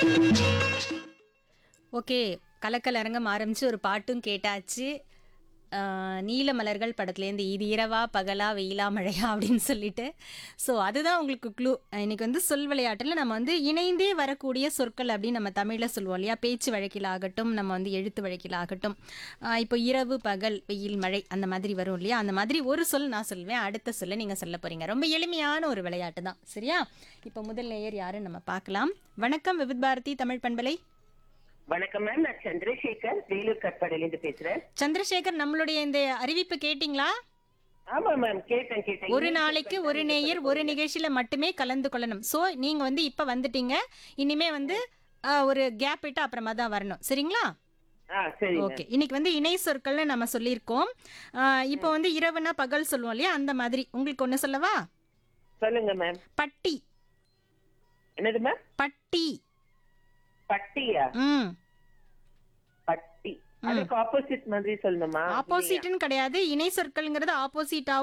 Okay கலக்கல் அரங்கம் ஆரம்பிச்சு ஒரு பாட்டும் கேட்டாச்சு ஆஹ் நீல மலர்கள் படத்துலேருந்து இது இரவா பகலா வெயிலா மழையா அப்படின்னு சொல்லிட்டு ஸோ அதுதான் உங்களுக்கு க்ளூ இன்னைக்கு வந்து சொல் விளையாட்டில் நம்ம வந்து இணைந்தே வரக்கூடிய சொற்கள் அப்படின்னு நம்ம தமிழில் சொல்லுவோம் இல்லையா பேச்சு வழக்கில் ஆகட்டும் நம்ம வந்து எழுத்து வழக்கில் ஆகட்டும் ஆஹ் இப்போ இரவு பகல் வெயில் மழை அந்த மாதிரி வரும் இல்லையா அந்த மாதிரி ஒரு சொல் நான் சொல்வேன் அடுத்த சொல்ல நீங்கள் சொல்ல போகிறீங்க ரொம்ப எளிமையான ஒரு விளையாட்டு தான் சரியா இப்போ முதல் நேயர் யாருன்னு நம்ம பார்க்கலாம் வணக்கம் விவித் பாரதி தமிழ் பண்பலை வணக்கம் மேம் நான் சந்திரசேகர் வேலூர் கட்பாடியிலிருந்து பேசுறேன் சந்திரசேகர் நம்மளுடைய இந்த அறிவிப்பு கேட்டிங்களா ஆமா மேம் கேட்டேன் கேட்டேன் ஒரு நாளைக்கு ஒரு நேயர் ஒரு நிகழ்ச்சியில மட்டுமே கலந்து கொள்ளணும் ஸோ நீங்க வந்து இப்ப வந்துட்டீங்க இனிமே வந்து ஆ, ஒரு கேப் விட்டு அப்புறமா தான் வரணும் சரிங்களா ஆ சரி ma'am. ஓகே இன்னைக்கு வந்து இணை சொற்கள்னு நம்ம சொல்லியிருக்கோம் ஆ, இப்போ வந்து இரவுனா பகல் சொல்லுவோம் இல்லையா அந்த மாதிரி உங்களுக்கு ஒன்று சொல்லவா சொல்லுங்க மேம் பட்டி என்னது மேம் பட்டி பட்டியா ம் பட்டி அதுக்கு ஆப்போசிட் மாதிரி சொல்லணுமா ஆப்போசிட்னு கிடையாது இணை சொற்கள்ங்கிறது ஆப்போசிட்டாவும்